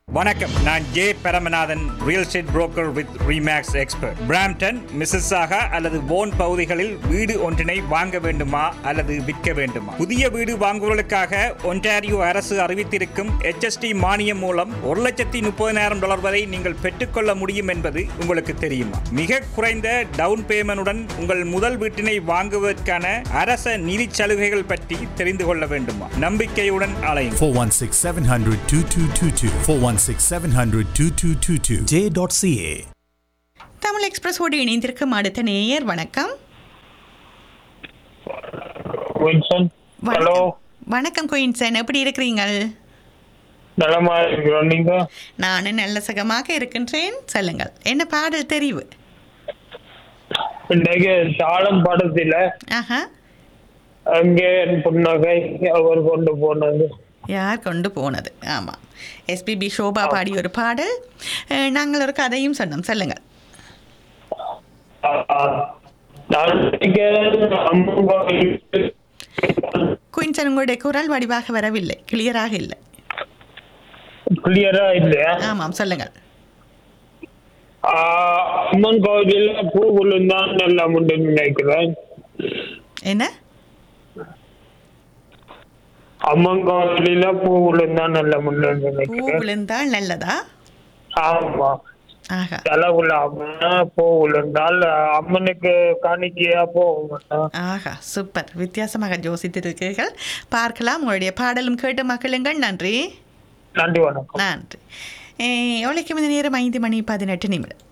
வணக்கம் நான் J Paramanathan real estate broker with Remax expert Brampton Mississauga அல்லது போன் பகுதிகளில் வீடு ஒன்றினை வாங்க வேண்டுமா அல்லது விற்க வேண்டுமா புதிய வீடு வாங்குவதற்காக ஒன்டாரியோ அரசு அறிவித்திருக்கும் HST மானியம் மூலம் ஒரு லட்சத்தி முப்பதினாயிரம் டாலர் வரை நீங்கள் பெற்றுக்கொள்ள முடியும் என்பது உங்களுக்கு தெரியுமா மிக குறைந்த டவுன் பேமெண்டுடன் உங்கள் முதல் வீட்டினை வாங்குவதற்கான அரச நிதி சலுகைகள் பற்றி தெரிந்து கொள்ள வேண்டுமா நம்பிக்கையுடன் அலையும் 416 700 2222. 416 700 2222. J.ca. தமிழ் எக்ஸ்பிரஸோடு இணைந்திருக்கும் அடுத்த நேயர் வணக்கம் வின்சன் ஹலோ வணக்கம் வணக்கம் குயின்சன் எப்படி இருக்கிறீங்கள் நலமா இருக்கிறோம் நீங்க நானும் நல்ல சுகமாக இருக்கின்றேன் சொல்லுங்கள் என்ன பாடல் தெரிவு இன்னைக்கு தாளம் படத்துல ஆஹா அங்கே என் புன்னகை அவர் கொண்டு போனது யார் கொண்டு போனது ஆமாம் எஸ்பிபி ஷோபா பாடிய ஒரு பாடல் அஹ், நாங்கள் ஒரு கதையும் சொன்னோம் சொல்லுங்கள் ஆஹ், நான் நினைக்கிறேன் அம்மன் கோயிலுக்கு குயின்சன் உங்களுடைய குரல் வடிவாக வரவில்லை கிளியராக இல்லை கிளியரா இல்லையா ஆமாம் சொல்லுங்கள் ஆஹ், அம்மன் கோயிலில் பூ விழுந்தான் நல்லா உண்டு நினைக்கிறேன் என்ன அம்மன் கோயிலில் பூ விழுந்தான் நல்லா உண்டு பூ நினைக்கிறேன் விழுந்தால் நல்லதா ஆமா ஆகா செலவுலாம பூ விழுந்தால் அம்மனுக்கு காணிக்கையா போகும் ஆகா சூப்பர் வித்தியாசமாக யோசித்திருக்கிறீர்கள் பார்க்கலாம் உங்களுடைய பாடலும் கேட்டு மக்களுங்கள் நன்றி நன்றி வணக்கம் நன்றி எவ்வளோக்கு மணி நேரம் ஐந்து மணி பதினெட்டு நிமிடம்